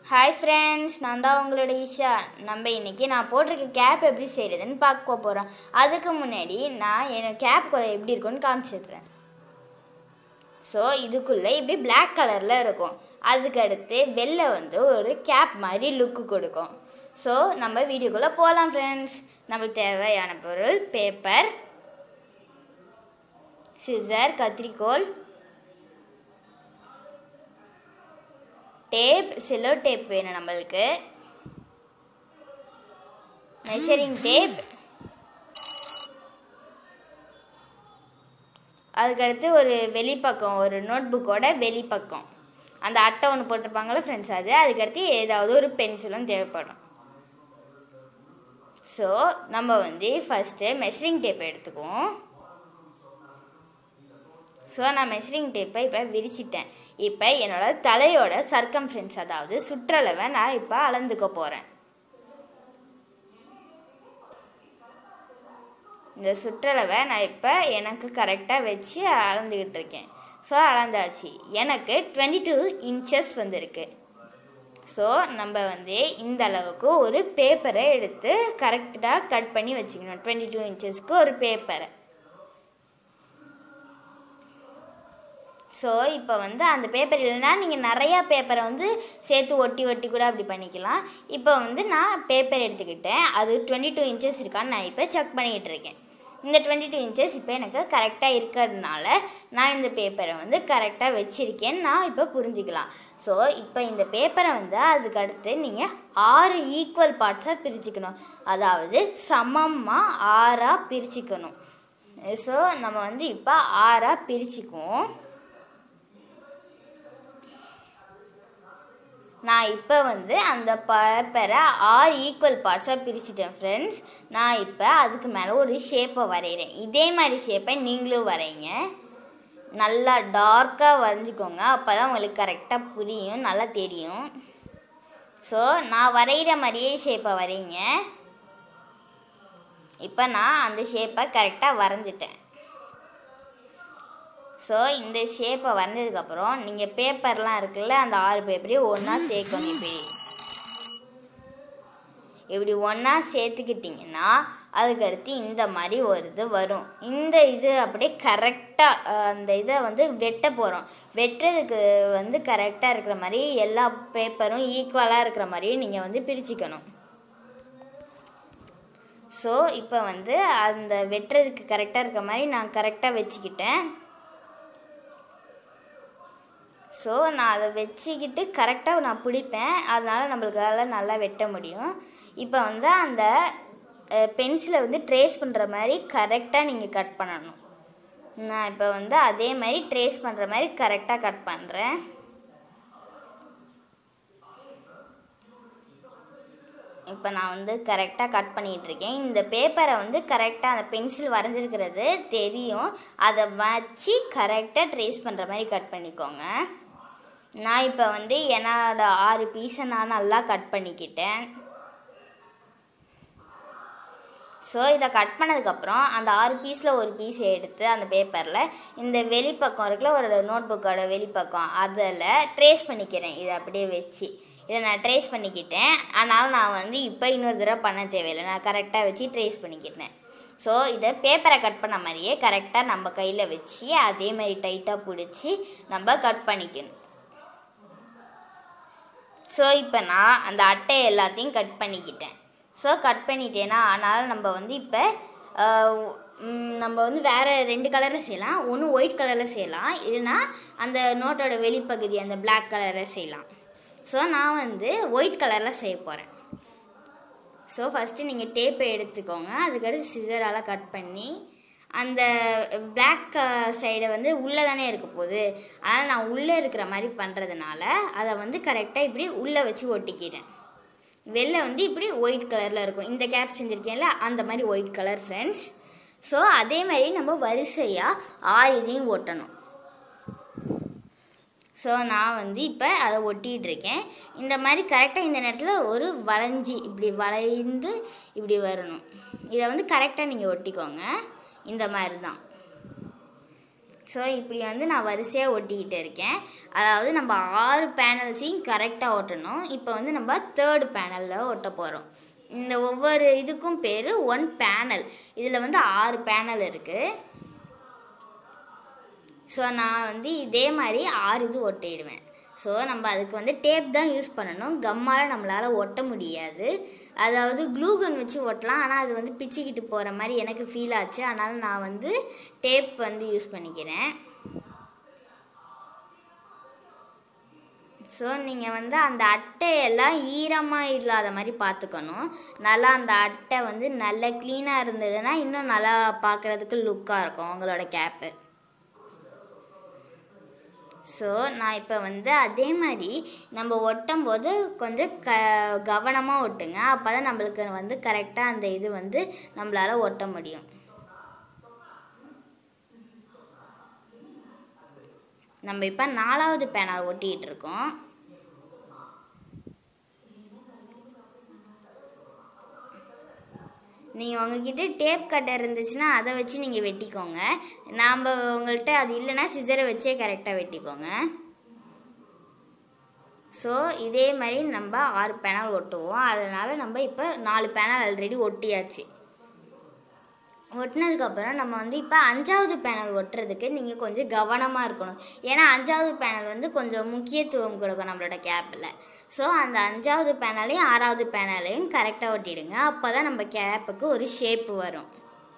hi friends நான் தான் உங்களோட ஈஷா நம்ம இன்னைக்கு நான் போட்டிருக்க கேப் எப்படி செய்கிறதுன்னு பார்க்க போகிறோம் அதுக்கு முன்னாடி நான் என் கேப் குறை எப்படி இருக்கும்னு காமிச்சிடுறேன் ஸோ இதுக்குள்ளே இப்படி Black கலரில் இருக்கும் அதுக்கு அடுத்து வெளில வந்து ஒரு கேப் மாதிரி லுக்கு கொடுக்கும் ஸோ நம்ம வீடியோக்குள்ளே போகலாம் ஃப்ரெண்ட்ஸ் நம்மளுக்கு தேவையான பொருள் பேப்பர் சிசர் கத்திரிக்கோல் டேப் சிலோ டேப் வேணும் நம்மளுக்கு மெஷரிங் டேப் அதுக்கடுத்து ஒரு வெளிப்பக்கம் ஒரு நோட்புக்கோட வெளிப்பக்கம் அந்த அட்டை ஒன்று போட்டிருப்பாங்களே ஃப்ரெண்ட்ஸ் அது அதுக்கடுத்து ஏதாவது ஒரு பென்சிலும் தேவைப்படும் ஸோ நம்ம வந்து ஃபஸ்ட்டு மெஷரிங் டேப் எடுத்துக்குவோம் ஸோ நான் மெஷரிங் டேப்பை இப்போ விரிச்சிட்டேன் இப்போ என்னோட தலையோட சர்க்கம்ஃபரன்ஸ் அதாவது சுற்றளவை நான் இப்போ அளந்துக்க போகிறேன் இந்த சுற்றளவை நான் இப்போ எனக்கு கரெக்டாக வச்சு அளந்துக்கிட்டு இருக்கேன் ஸோ அளந்தாச்சு எனக்கு டுவெண்ட்டி டூ இன்ச்சஸ் வந்திருக்கு ஸோ நம்ம வந்து இந்த அளவுக்கு ஒரு பேப்பரை எடுத்து கரெக்டாக கட் பண்ணி வச்சுக்கணும் டுவெண்ட்டி டூ இன்ச்சஸ்க்கு ஒரு பேப்பரை ஸோ இப்போ வந்து அந்த பேப்பர் இல்லைன்னா நீங்கள் நிறையா பேப்பரை வந்து சேர்த்து ஒட்டி ஒட்டி கூட அப்படி பண்ணிக்கலாம் இப்போ வந்து நான் பேப்பர் எடுத்துக்கிட்டேன் அது டுவெண்ட்டி டூ இன்ச்சஸ் இருக்கான்னு நான் இப்போ செக் பண்ணிக்கிட்டு இருக்கேன் இந்த டுவெண்ட்டி டூ இன்ச்சஸ் இப்போ எனக்கு கரெக்டாக இருக்கிறதுனால நான் இந்த பேப்பரை வந்து கரெக்டாக வச்சுருக்கேன்னு நான் இப்போ புரிஞ்சுக்கலாம் ஸோ இப்போ இந்த பேப்பரை வந்து அதுக்கு அடுத்து நீங்கள் ஆறு ஈக்குவல் பார்ட்ஸாக பிரிச்சுக்கணும் அதாவது சமமாக ஆறாக பிரிச்சுக்கணும் ஸோ நம்ம வந்து இப்போ ஆறாக பிரிச்சுக்குவோம் நான் இப்போ வந்து அந்த பேப்பரை ஆறு ஈக்குவல் பார்ட்ஸாக பிரிச்சிட்டேன் ஃப்ரெண்ட்ஸ் நான் இப்போ அதுக்கு மேலே ஒரு ஷேப்பை வரைகிறேன் இதே மாதிரி ஷேப்பை நீங்களும் வரைங்க நல்லா டார்க்காக வரைஞ்சிக்கோங்க அப்போ தான் உங்களுக்கு கரெக்டாக புரியும் நல்லா தெரியும் ஸோ நான் வரைகிற மாதிரியே ஷேப்பை வரைங்க இப்போ நான் அந்த ஷேப்பை கரெக்டாக வரைஞ்சிட்டேன் ஸோ இந்த ஷேப்பை வரைஞ்சதுக்கப்புறம் நீங்கள் பேப்பர்லாம் இருக்குல்ல அந்த ஆறு பேப்பரையும் ஒன்றா சேர்க்கணும் இப்படி இப்படி ஒன்றா சேர்த்துக்கிட்டிங்கன்னா அதுக்கடுத்து இந்த மாதிரி ஒரு இது வரும் இந்த இது அப்படியே கரெக்டாக அந்த இதை வந்து வெட்ட போகிறோம் வெட்டுறதுக்கு வந்து கரெக்டாக இருக்கிற மாதிரி எல்லா பேப்பரும் ஈக்குவலாக இருக்கிற மாதிரியும் நீங்கள் வந்து பிரிச்சுக்கணும் ஸோ இப்போ வந்து அந்த வெட்டுறதுக்கு கரெக்டாக இருக்கிற மாதிரி நான் கரெக்டாக வச்சுக்கிட்டேன் ஸோ நான் அதை வச்சுக்கிட்டு கரெக்டாக நான் பிடிப்பேன் அதனால் நம்மளுக்கால நல்லா வெட்ட முடியும் இப்போ வந்து அந்த பென்சிலை வந்து ட்ரேஸ் பண்ணுற மாதிரி கரெக்டாக நீங்கள் கட் பண்ணணும் நான் இப்போ வந்து அதே மாதிரி ட்ரேஸ் பண்ணுற மாதிரி கரெக்டாக கட் பண்ணுறேன் இப்போ நான் வந்து கரெக்டாக கட் பண்ணிகிட்டு இருக்கேன் இந்த பேப்பரை வந்து கரெக்டாக அந்த பென்சில் வரைஞ்சிருக்கிறது தெரியும் அதை வச்சு கரெக்டாக ட்ரேஸ் பண்ணுற மாதிரி கட் பண்ணிக்கோங்க நான் இப்போ வந்து என்னோட ஆறு பீஸை நான் நல்லா கட் பண்ணிக்கிட்டேன் ஸோ இதை கட் பண்ணதுக்கப்புறம் அந்த ஆறு பீஸில் ஒரு பீஸ் எடுத்து அந்த பேப்பரில் இந்த வெளிப்பக்கம் இருக்குல்ல ஒரு நோட் புக்கோட வெளிப்பக்கம் அதில் ட்ரேஸ் பண்ணிக்கிறேன் இதை அப்படியே வச்சு இதை நான் ட்ரேஸ் பண்ணிக்கிட்டேன் ஆனால் நான் வந்து இப்போ இன்னொரு தடவை பண்ண தேவையில்லை நான் கரெக்டாக வச்சு ட்ரேஸ் பண்ணிக்கிட்டேன் ஸோ இதை பேப்பரை கட் பண்ண மாதிரியே கரெக்டாக நம்ம கையில் வச்சு அதே மாதிரி டைட்டாக பிடிச்சி நம்ம கட் பண்ணிக்கணும் ஸோ இப்போ நான் அந்த அட்டை எல்லாத்தையும் கட் பண்ணிக்கிட்டேன் ஸோ கட் பண்ணிட்டேன்னா அதனால் நம்ம வந்து இப்போ நம்ம வந்து வேறு ரெண்டு கலரில் செய்யலாம் ஒன்று ஒயிட் கலரில் செய்யலாம் இல்லைன்னா அந்த நோட்டோட வெளிப்பகுதி அந்த பிளாக் கலரில் செய்யலாம் ஸோ நான் வந்து ஒயிட் கலரில் செய்ய போகிறேன் ஸோ ஃபஸ்ட்டு நீங்கள் டேப்பை எடுத்துக்கோங்க அதுக்கடுத்து சிசரால் கட் பண்ணி அந்த பிளாக் சைடை வந்து உள்ளே தானே இருக்க போகுது அதனால் நான் உள்ளே இருக்கிற மாதிரி பண்ணுறதுனால அதை வந்து கரெக்டாக இப்படி உள்ளே வச்சு ஒட்டிக்கிறேன் வெளில வந்து இப்படி ஒயிட் கலரில் இருக்கும் இந்த கேப் செஞ்சுருக்கேன்ல அந்த மாதிரி ஒயிட் கலர் ஃப்ரெண்ட்ஸ் ஸோ அதே மாதிரி நம்ம வரிசையாக ஆறு இதையும் ஒட்டணும் ஸோ நான் வந்து இப்போ அதை ஒட்டிகிட்டு இருக்கேன் இந்த மாதிரி கரெக்டாக இந்த நேரத்தில் ஒரு வளைஞ்சி இப்படி வளைந்து இப்படி வரணும் இதை வந்து கரெக்டாக நீங்கள் ஒட்டிக்கோங்க இந்த மாதிரி தான் ஸோ இப்படி வந்து நான் வரிசையாக ஒட்டிக்கிட்டு இருக்கேன் அதாவது நம்ம ஆறு பேனல்ஸையும் கரெக்டாக ஒட்டணும் இப்போ வந்து நம்ம தேர்டு பேனலில் ஒட்ட போகிறோம் இந்த ஒவ்வொரு இதுக்கும் பேர் ஒன் பேனல் இதில் வந்து ஆறு பேனல் இருக்குது ஸோ நான் வந்து இதே மாதிரி ஆறு இது ஒட்டிடுவேன் ஸோ நம்ம அதுக்கு வந்து டேப் தான் யூஸ் பண்ணணும் கம்மால் நம்மளால் ஒட்ட முடியாது அதாவது க்ளூகன் வச்சு ஒட்டலாம் ஆனால் அது வந்து பிச்சுக்கிட்டு போகிற மாதிரி எனக்கு ஃபீல் ஆச்சு அதனால் நான் வந்து டேப் வந்து யூஸ் பண்ணிக்கிறேன் ஸோ நீங்கள் வந்து அந்த அட்டையெல்லாம் ஈரமாக இல்லாத மாதிரி பார்த்துக்கணும் நல்லா அந்த அட்டை வந்து நல்ல க்ளீனாக இருந்ததுன்னா இன்னும் நல்லா பார்க்குறதுக்கு லுக்காக இருக்கும் உங்களோட கேப்பு ஸோ நான் இப்போ வந்து அதே மாதிரி நம்ம ஒட்டும் போது கொஞ்சம் க கவனமாக ஒட்டுங்க அப்போ தான் நம்மளுக்கு வந்து கரெக்டாக அந்த இது வந்து நம்மளால் ஒட்ட முடியும் நம்ம இப்போ நாலாவது பேனா ஒட்டிகிட்டு இருக்கோம் நீங்கள் உங்ககிட்ட டேப் கட்டர் இருந்துச்சுன்னா அதை வச்சு நீங்கள் வெட்டிக்கோங்க நாம் உங்கள்கிட்ட அது இல்லைன்னா சிசரை வச்சே கரெக்டாக வெட்டிக்கோங்க ஸோ இதே மாதிரி நம்ம ஆறு பேனல் ஒட்டுவோம் அதனால் நம்ம இப்போ நாலு பேனல் ஆல்ரெடி ஒட்டியாச்சு ஒட்டினதுக்கப்புறம் நம்ம வந்து இப்போ அஞ்சாவது பேனல் ஒட்டுறதுக்கு நீங்கள் கொஞ்சம் கவனமாக இருக்கணும் ஏன்னா அஞ்சாவது பேனல் வந்து கொஞ்சம் முக்கியத்துவம் கொடுக்கும் நம்மளோட கேப்பில் ஸோ அந்த அஞ்சாவது பேனலையும் ஆறாவது பேனலையும் கரெக்டாக ஒட்டிடுங்க அப்போ தான் நம்ம கேப்புக்கு ஒரு ஷேப்பு வரும்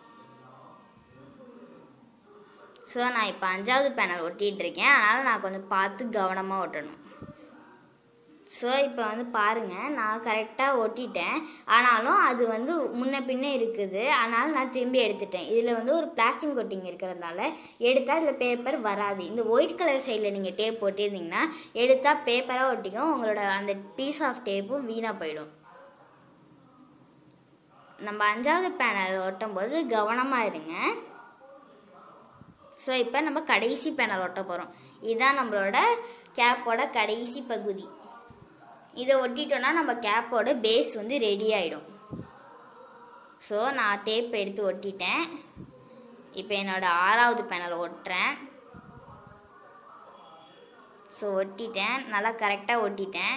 ஸோ நான் இப்போ அஞ்சாவது பேனல் ஒட்டிகிட்டு இருக்கேன் அதனால் நான் கொஞ்சம் பார்த்து கவனமாக ஒட்டணும் ஸோ இப்போ வந்து பாருங்கள் நான் கரெக்டாக ஒட்டிட்டேன் ஆனாலும் அது வந்து முன்ன பின்ன இருக்குது அதனால் நான் திரும்பி எடுத்துட்டேன் இதில் வந்து ஒரு பிளாஸ்டிக் கொட்டிங் இருக்கிறதுனால எடுத்தால் இதில் பேப்பர் வராது இந்த ஒயிட் கலர் சைடில் நீங்கள் டேப் ஒட்டியிருந்தீங்கன்னா எடுத்தால் பேப்பராக ஒட்டிக்கும் உங்களோட அந்த பீஸ் ஆஃப் டேப்பும் வீணாக போயிடும் நம்ம அஞ்சாவது பேனல் ஒட்டும் போது கவனமாக இருங்க ஸோ இப்போ நம்ம கடைசி பேனல் ஒட்ட போகிறோம் இதுதான் நம்மளோட கேப்போட கடைசி பகுதி இதை ஒட்டிட்டோன்னா நம்ம கேப்போட பேஸ் வந்து ரெடி ஆகிடும் ஸோ நான் டேப் எடுத்து ஒட்டிட்டேன் இப்போ என்னோடய ஆறாவது பேனல் ஒட்டுறேன் ஸோ ஒட்டிட்டேன் நல்லா கரெக்டாக ஒட்டிட்டேன்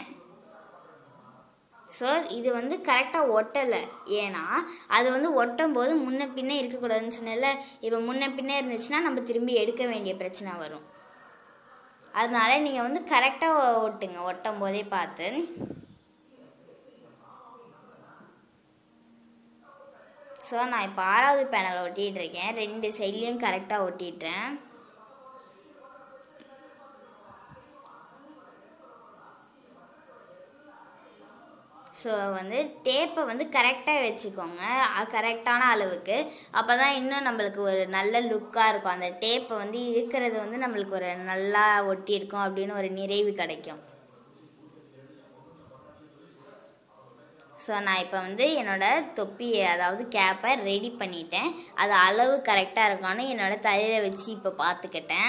ஸோ இது வந்து கரெக்டாக ஒட்டலை ஏன்னா அது வந்து ஒட்டும் போது முன்ன பின்ன இருக்கக்கூடாதுன்னு சொன்னல இப்போ முன்ன பின்ன இருந்துச்சுன்னா நம்ம திரும்பி எடுக்க வேண்டிய பிரச்சனை வரும் அதனால நீங்கள் வந்து கரெக்டாக ஒட்டுங்க ஒட்டும் போதே பார்த்து ஸோ நான் இப்போ ஆறாவது பேனல் ஒட்டிகிட்டு இருக்கேன் ரெண்டு சைட்லேயும் கரெக்டாக ஒட்டிட்டேன் ஸோ வந்து டேப்பை வந்து கரெக்டாக வச்சுக்கோங்க கரெக்டான அளவுக்கு அப்போ தான் இன்னும் நம்மளுக்கு ஒரு நல்ல லுக்காக இருக்கும் அந்த டேப்பை வந்து இருக்கிறது வந்து நம்மளுக்கு ஒரு நல்லா ஒட்டியிருக்கும் அப்படின்னு ஒரு நிறைவு கிடைக்கும் ஸோ நான் இப்போ வந்து என்னோடய தொப்பியை அதாவது கேப்பை ரெடி பண்ணிட்டேன் அது அளவு கரெக்டாக இருக்கான்னு என்னோடய தலையில் வச்சு இப்போ பார்த்துக்கிட்டேன்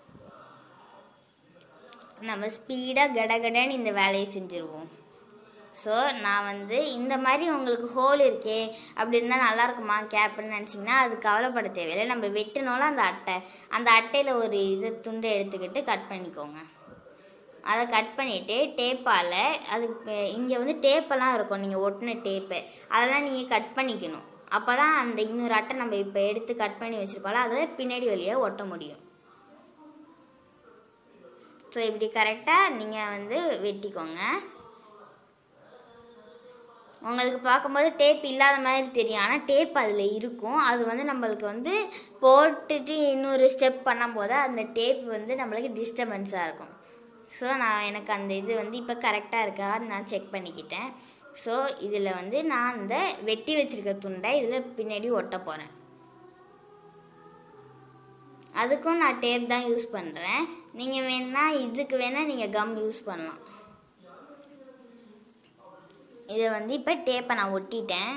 நம்ம ஸ்பீடாக கடகடன்னு இந்த வேலையை செஞ்சுருவோம் ஸோ நான் வந்து இந்த மாதிரி உங்களுக்கு ஹோல் இருக்கே அப்படி இருந்தால் நல்லா இருக்குமா கேப்புன்னு நினச்சிங்கன்னா அது கவலைப்பட தேவையில்லை நம்ம வெட்டினோல அந்த அட்டை அந்த அட்டையில் ஒரு இது துண்டை எடுத்துக்கிட்டு கட் பண்ணிக்கோங்க அதை கட் பண்ணிவிட்டு டேப்பால் அது இங்கே வந்து டேப்பெல்லாம் இருக்கும் நீங்கள் ஒட்டின டேப்பு அதெல்லாம் நீங்கள் கட் பண்ணிக்கணும் அப்போ தான் அந்த இன்னொரு அட்டை நம்ம இப்போ எடுத்து கட் பண்ணி வச்சுருக்கோம்ல அதை பின்னாடி வழியாக ஒட்ட முடியும் ஸோ இப்படி கரெக்டாக நீங்கள் வந்து வெட்டிக்கோங்க உங்களுக்கு பார்க்கும்போது டேப் இல்லாத மாதிரி தெரியும் ஆனால் டேப் அதில் இருக்கும் அது வந்து நம்மளுக்கு வந்து போட்டுட்டு இன்னொரு ஸ்டெப் பண்ணும்போது அந்த டேப் வந்து நம்மளுக்கு டிஸ்டர்பன்ஸாக இருக்கும் ஸோ நான் எனக்கு அந்த இது வந்து இப்போ கரெக்டாக இருக்கா நான் செக் பண்ணிக்கிட்டேன் ஸோ இதில் வந்து நான் இந்த வெட்டி வச்சுருக்க துண்டை இதில் பின்னாடி ஒட்ட போகிறேன் அதுக்கும் நான் டேப் தான் யூஸ் பண்ணுறேன் நீங்கள் வேணால் இதுக்கு வேணால் நீங்கள் கம் யூஸ் பண்ணலாம் இதை வந்து இப்போ டேப்பை நான் ஒட்டிட்டேன்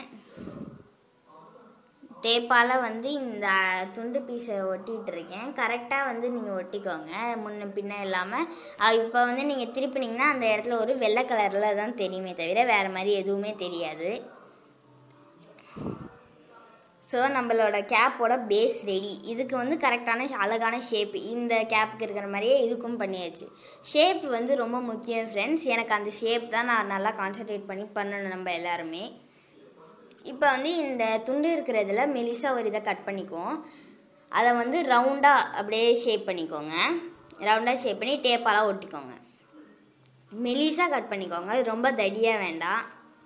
டேப்பால் வந்து இந்த துண்டு பீஸை ஒட்டிகிட்டு இருக்கேன் கரெக்டாக வந்து நீங்கள் ஒட்டிக்கோங்க முன்ன பின்ன இல்லாமல் இப்போ வந்து நீங்கள் திருப்பினீங்கன்னா அந்த இடத்துல ஒரு வெள்ளை கலரில் தான் தெரியுமே தவிர வேறு மாதிரி எதுவுமே தெரியாது ஸோ நம்மளோட கேப்போட பேஸ் ரெடி இதுக்கு வந்து கரெக்டான அழகான ஷேப் இந்த கேப்புக்கு இருக்கிற மாதிரியே இதுக்கும் பண்ணியாச்சு ஷேப் வந்து ரொம்ப முக்கியம் ஃப்ரெண்ட்ஸ் எனக்கு அந்த ஷேப் தான் நான் நல்லா கான்சென்ட்ரேட் பண்ணி பண்ணணும் நம்ம எல்லாருமே இப்போ வந்து இந்த துண்டு இருக்கிறதுல மெலிசா ஒரு இதை கட் பண்ணிக்குவோம் அதை வந்து ரவுண்டாக அப்படியே ஷேப் பண்ணிக்கோங்க ரவுண்டாக ஷேப் பண்ணி டேப்பாலாம் ஒட்டிக்கோங்க மெலிசாக கட் பண்ணிக்கோங்க இது ரொம்ப தடியாக வேண்டாம்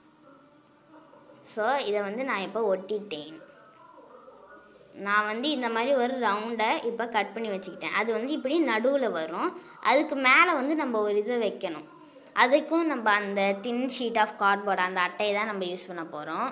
ஸோ இதை வந்து நான் இப்போ ஒட்டிட்டேன் நான் வந்து இந்த மாதிரி ஒரு ரவுண்டை இப்போ கட் பண்ணி வச்சுக்கிட்டேன் அது வந்து இப்படி நடுவில் வரும் அதுக்கு மேலே வந்து நம்ம ஒரு இதை வைக்கணும் அதுக்கும் நம்ம அந்த தின் ஷீட் ஆஃப் கார்ட்போர்ட் அந்த அட்டையை தான் நம்ம யூஸ் பண்ண போகிறோம்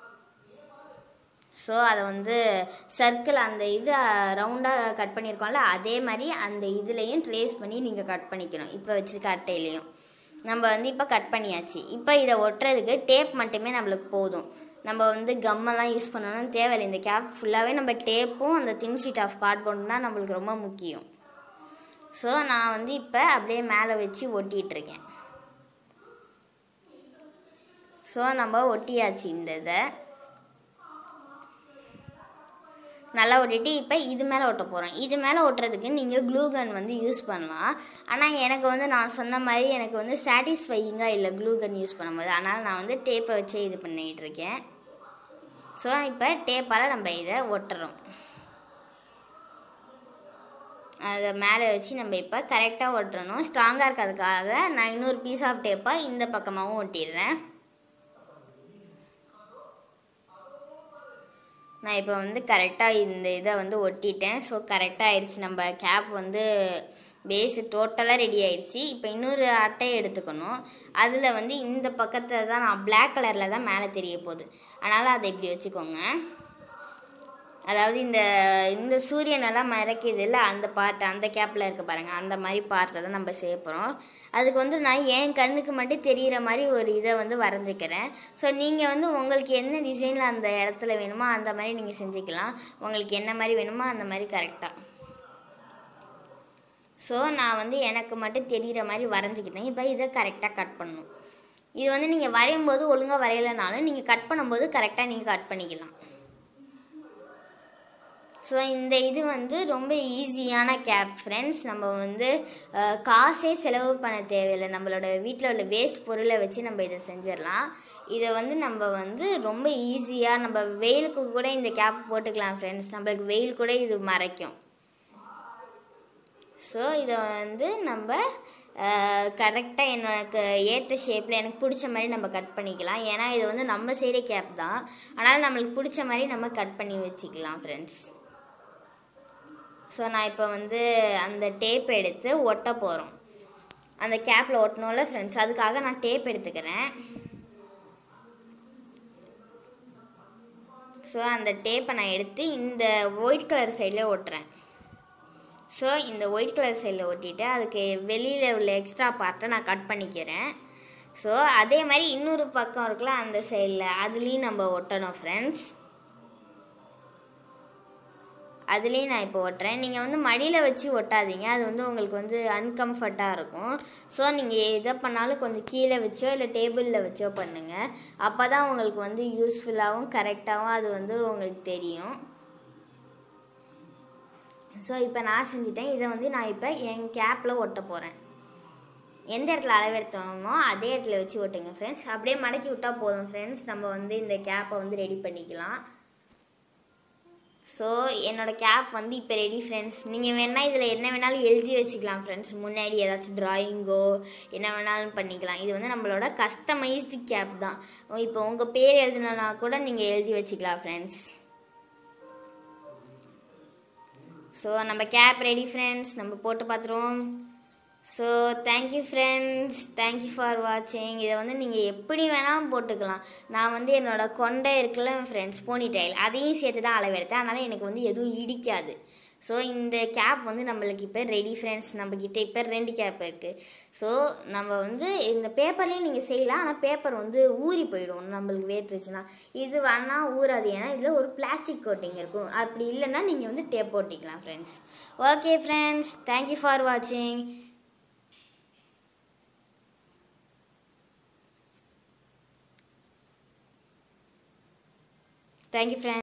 ஸோ அதை வந்து சர்க்கிள் அந்த இது ரவுண்டாக கட் பண்ணியிருக்கோம்ல அதே மாதிரி அந்த இதுலேயும் ட்ரேஸ் பண்ணி நீங்கள் கட் பண்ணிக்கணும் இப்போ வச்சுருக்க அட்டையிலையும் நம்ம வந்து இப்போ கட் பண்ணியாச்சு இப்போ இதை ஒட்டுறதுக்கு டேப் மட்டுமே நம்மளுக்கு போதும் நம்ம வந்து கம்மெல்லாம் யூஸ் பண்ணணும்னு தேவையில்லை இந்த கேப் ஃபுல்லாகவே நம்ம டேப்பும் அந்த தின் ஷீட் ஆஃப் கார்ட்போர்டும் தான் நம்மளுக்கு ரொம்ப முக்கியம் ஸோ நான் வந்து இப்போ அப்படியே மேலே வச்சு ஒட்டிகிட்டு இருக்கேன் ஸோ நம்ம ஒட்டியாச்சு இந்த இதை நல்லா ஒட்டிட்டு இப்போ இது மேலே ஒட்ட போகிறோம் இது மேலே ஒட்டுறதுக்கு நீங்கள் க்ளூ கன் வந்து யூஸ் பண்ணலாம் ஆனால் எனக்கு வந்து நான் சொன்ன மாதிரி எனக்கு வந்து சாட்டிஸ்ஃபையிங்காக இல்லை க்ளூ கன் யூஸ் பண்ணும்போது அதனால் நான் வந்து டேப்பை வச்சு இது பண்ணிகிட்டு இருக்கேன் ஸோ இப்போ டேப்பால் நம்ம இதை ஒட்டுறோம் அதை மேலே வச்சு நம்ம இப்போ கரெக்டாக ஒட்டுறணும் ஸ்ட்ராங்காக இருக்கிறதுக்காக நான் இன்னொரு பீஸ் ஆஃப் டேப்பாக இந்த பக்கமாகவும் ஒட்டிடுறேன் நான் இப்போ வந்து கரெக்டாக இந்த இதை வந்து ஒட்டிட்டேன் ஸோ கரெக்டாக ஆயிடுச்சு நம்ம கேப் வந்து பேஸு டோட்டலாக ரெடி ஆயிடுச்சு இப்போ இன்னொரு அட்டையை எடுத்துக்கணும் அதில் வந்து இந்த பக்கத்தில் தான் நான் பிளாக் கலரில் தான் மேலே தெரிய போகுது அதனால் அதை இப்படி வச்சுக்கோங்க அதாவது இந்த இந்த சூரியனெல்லாம் மறைக்குது இல்லை அந்த பார்ட் அந்த கேப்பில் இருக்க பாருங்கள் அந்த மாதிரி பார்ட்டை தான் நம்ம செய்ய போகிறோம் அதுக்கு வந்து நான் என் கண்ணுக்கு மட்டும் தெரிகிற மாதிரி ஒரு இதை வந்து வரைஞ்சிக்கிறேன் ஸோ நீங்கள் வந்து உங்களுக்கு என்ன டிசைனில் அந்த இடத்துல வேணுமோ அந்த மாதிரி நீங்கள் செஞ்சுக்கலாம் உங்களுக்கு என்ன மாதிரி வேணுமோ அந்த மாதிரி கரெக்டாக ஸோ நான் வந்து எனக்கு மட்டும் தெரிகிற மாதிரி வரைஞ்சிக்கிட்டேன் இப்போ இதை கரெக்டாக கட் பண்ணணும் இது வந்து நீங்கள் வரையும் போது ஒழுங்காக வரையலைனாலும் நீங்கள் கட் பண்ணும்போது கரெக்டாக நீங்கள் கட் பண்ணிக்கலாம் ஸோ இந்த இது வந்து ரொம்ப ஈஸியான கேப் ஃப்ரெண்ட்ஸ் நம்ம வந்து அஹ், காசே செலவு பண்ண தேவையில்லை நம்மளோட வீட்டில் உள்ள வேஸ்ட் பொருளை வச்சு நம்ம இதை செஞ்சிடலாம் இதை வந்து நம்ம வந்து ரொம்ப ஈஸியாக நம்ம வெயிலுக்கு கூட இந்த கேப் போட்டுக்கலாம் ஃப்ரெண்ட்ஸ் நம்மளுக்கு வெயில் கூட இது மறைக்கும் ஸோ இதை வந்து நம்ம கரெக்டாக எனக்கு ஏற்ற ஷேப்பில் எனக்கு பிடிச்ச மாதிரி நம்ம கட் பண்ணிக்கலாம் ஏன்னா இது வந்து நம்ம செய்கிற கேப் தான் ஆனால் நம்மளுக்கு பிடிச்ச மாதிரி நம்ம கட் பண்ணி வச்சுக்கலாம் ஃப்ரெண்ட்ஸ் ஸோ நான் இப்போ வந்து அந்த டேப் எடுத்து ஒட்ட போகிறோம் அந்த கேப்பில் ஒட்டணும்ல ஃப்ரெண்ட்ஸ் அதுக்காக நான் டேப் எடுத்துக்கிறேன் ஸோ அந்த டேப்பை நான் எடுத்து இந்த ஒயிட் கலர் சைடில் ஒட்டுறேன் ஸோ இந்த ஒயிட் கலர் சைடில் ஒட்டிட்டு அதுக்கு வெளியில் உள்ள எக்ஸ்ட்ரா பார்ட்டை நான் கட் பண்ணிக்கிறேன் ஸோ அதே மாதிரி இன்னொரு பக்கம் இருக்குல்ல அந்த சைடில் அதுலேயும் நம்ம ஒட்டணும் ஃப்ரெண்ட்ஸ் அதுலேயும் நான் இப்போ ஒட்டுறேன் நீங்கள் வந்து மடியில் வச்சு ஒட்டாதீங்க அது வந்து உங்களுக்கு வந்து அன்கம்ஃபர்ட்டாக இருக்கும் ஸோ நீங்கள் எதை பண்ணாலும் கொஞ்சம் கீழே வச்சோ இல்லை டேபிளில் வச்சோ பண்ணுங்கள் அப்போ தான் உங்களுக்கு வந்து யூஸ்ஃபுல்லாகவும் கரெக்டாகவும் அது வந்து உங்களுக்கு தெரியும் ஸோ இப்போ நான் செஞ்சுட்டேன் இதை வந்து நான் இப்போ என் கேப்பில் ஒட்ட போகிறேன் எந்த இடத்துல அளவெடுத்தோமோ அதே இடத்துல வச்சு ஒட்டுங்க ஃப்ரெண்ட்ஸ் அப்படியே மடக்கி விட்டால் போதும் ஃப்ரெண்ட்ஸ் நம்ம வந்து இந்த கேப்பை வந்து ரெடி பண்ணிக்கலாம் ஸோ என்னோட கேப் வந்து இப்போ ரெடி ஃப்ரெண்ட்ஸ் நீங்கள் வேணால் இதில் என்ன வேணாலும் எழுதி வச்சுக்கலாம் ஃப்ரெண்ட்ஸ் முன்னாடி ஏதாச்சும் ட்ராயிங்கோ என்ன வேணாலும் பண்ணிக்கலாம் இது வந்து நம்மளோட கஸ்டமைஸ்டு கேப் தான் இப்போ உங்கள் பேர் எழுதுனா கூட நீங்கள் எழுதி வச்சுக்கலாம் ஃப்ரெண்ட்ஸ் ஸோ நம்ம கேப் ரெடி ஃப்ரெண்ட்ஸ் நம்ம போட்டு பார்த்துருவோம் so thank you friends thank you for வாட்சிங் இதை வந்து நீங்கள் எப்படி வேணாலும் போட்டுக்கலாம் நான் வந்து என்னோட கொண்டை இருக்குல்ல ஃப்ரெண்ட்ஸ் போனி டைல் அதையும் சேர்த்து தான் அளவெடுத்தேன் அதனால் எனக்கு வந்து எதுவும் இடிக்காது ஸோ இந்த கேப் வந்து நம்மளுக்கு இப்போ ரெடி ஃப்ரெண்ட்ஸ் நம்மக்கிட்ட இப்போ ரெண்டு கேப் இருக்குது ஸோ நம்ம வந்து இந்த பேப்பர்லேயும் நீங்கள் செய்யலாம் ஆனால் பேப்பர் வந்து ஊறி போயிடும் நம்மளுக்கு வேர்த்துச்சுன்னா இது வேணால் ஊறாது ஏன்னா இதில் ஒரு பிளாஸ்டிக் கோட்டிங் இருக்கும் அப்படி இல்லைன்னா நீங்கள் வந்து டேப் போட்டிக்கலாம் friends okay friends thank you for வாட்சிங் தேங்க்யூ ஃப்ரெண்ட்ஸ்